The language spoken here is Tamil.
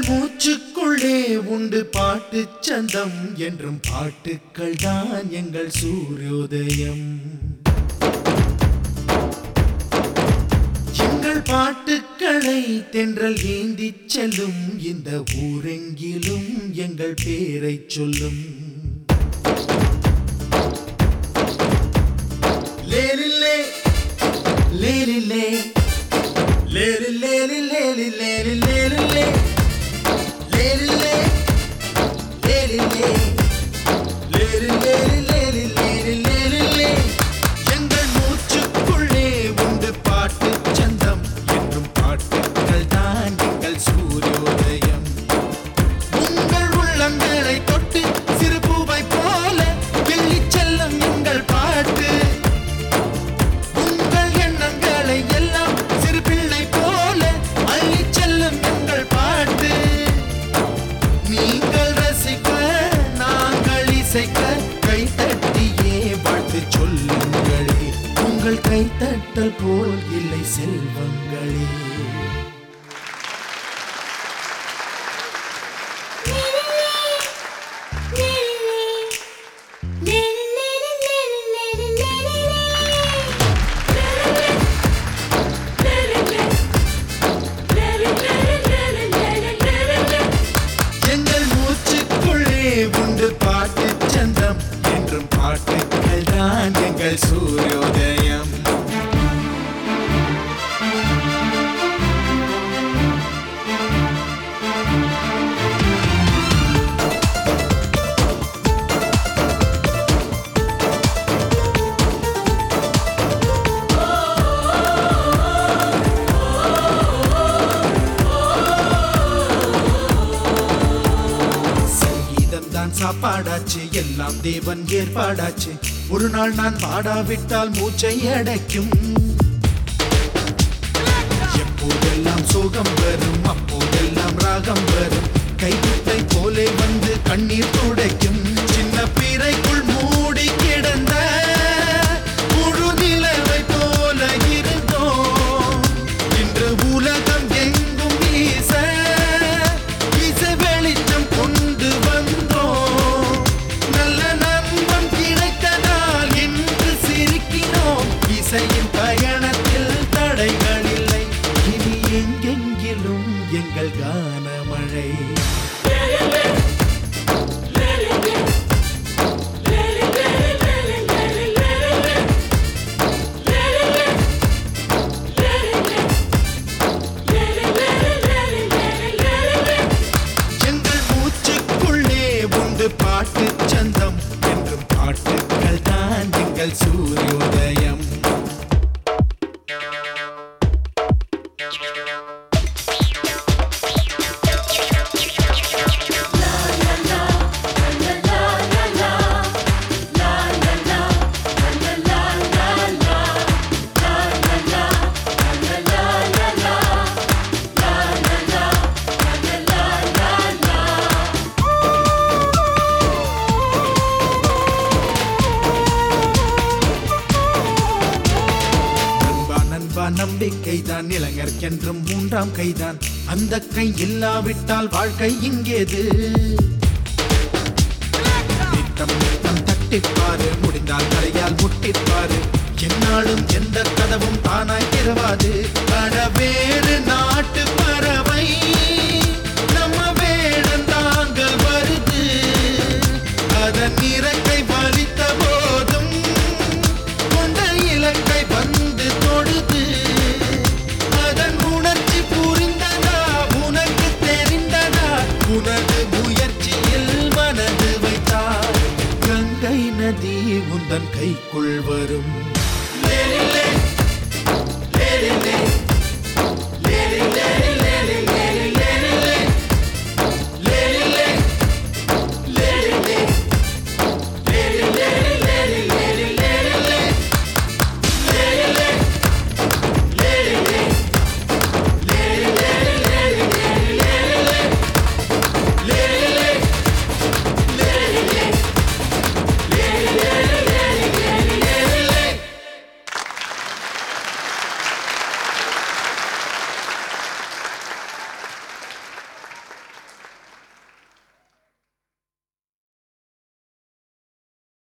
மூச்சுக்குள்ளே உண்டு பாட்டு சந்தம் என்றும் பாட்டுக்கள் தான் எங்கள் சூரியோதயம் எங்கள் பாட்டுக்களை தென்றல் ஏந்திச் செல்லும் இந்த ஊரெங்கிலும் எங்கள் பேரைச் சொல்லும் லேலில்லே லேலில்லே லேலில்லே லேலில்லே லேலில்லே லேலில்லே லேலில்லே லேலில்லே லேலில்லே லேலில்லே எங்கள் மூச்சுக்குள்ளே உண்டு பாட்டு சந்தம் என்றும் பாட்டுக்கள் தான் எங்கள் சூரியோதயம் உங்கள் உள்ளங்களை தொட்டு சிறு பூவை போல கிள்ளிச் செல்லும் எங்கள் பாட்டு உங்கள் எண்ணங்களை எல்லாம் சிறு பிள்ளை போல அள்ளிச் செல்லும் எங்கள் பாட்டு நீங்கள் ரசிக்க நாங்கள் இசைக்க கைத்தட்டியே வாழ்த்து சொல்லுங்களே உங்கள் கைத்தட்டல் போல் இல்லை செல்வங்களே எங்கள் மூச்சுக்குள்ளே உண்டு பாட்டு சந்தம் என்றும் பாட்டுக்கள் தான் எங்கள் சூரியோதயம் சங்கீதம் தான் சாப்பாடாச்சு எல்லாம் தேவன் ஏற்பாடாச்சு ஒரு நாள் நான் பாடாவிட்டால் மூச்சை அடைக்கும் எப்போதெல்லாம் சோகம் வரும் அப்போதெல்லாம் ராகம் வரும் கைவிட்டை போலே வந்து கண்ணீர் துடைக்கும் சின்ன பிறைக்குள் மூடி கிடந்த முழு நிலவை போல இருந்தோம் இன்று உலகம் எங்கும் வீச வீச வெளிச்சம் கொண்டு வந்தோம் நல்ல நண்பன் கிடைத்ததால் இன்று சிரிக்கிறோம் இசையின் பயணத்தில் தடைகள் இல்லை இனி எங்கெங்கிலும் எங்கள் கானமழை எங்கள் மூச்சுக்குள்ளே உண்டு பாட்டு சந்தம் என்றும் பாட்டுக்கள் தான் எங்கள் சூரியோதயம் நண்பா நண்பா நம்பிக்கை தான் இளைஞர்க்கென்றும் மூன்றாம் கைதான் அந்த கை இல்லாவிட்டால் வாழ்க்கை இங்கேது நித்தம் நித்தம் தட்டிப்பாரு முடிந்தால் தலையால் முட்டிப்பாரு என்னாலும் எந்த கதவும் தானாய் திறவாது அட வேறு நாட்டு பறவை நம்ம வேடம் தாங்கள் வருது அதன் இறக்கை வலித்த போதும் கொண்ட இலக்கை வந்து தொடுது அதன் உணர்ச்சி புரிந்ததா உனக்கு தெரிந்ததா உனது முயற்சியில் மனது வைத்தார் கங்கை நதி உந்தன் கைக்குள் வரும் லேலிலே,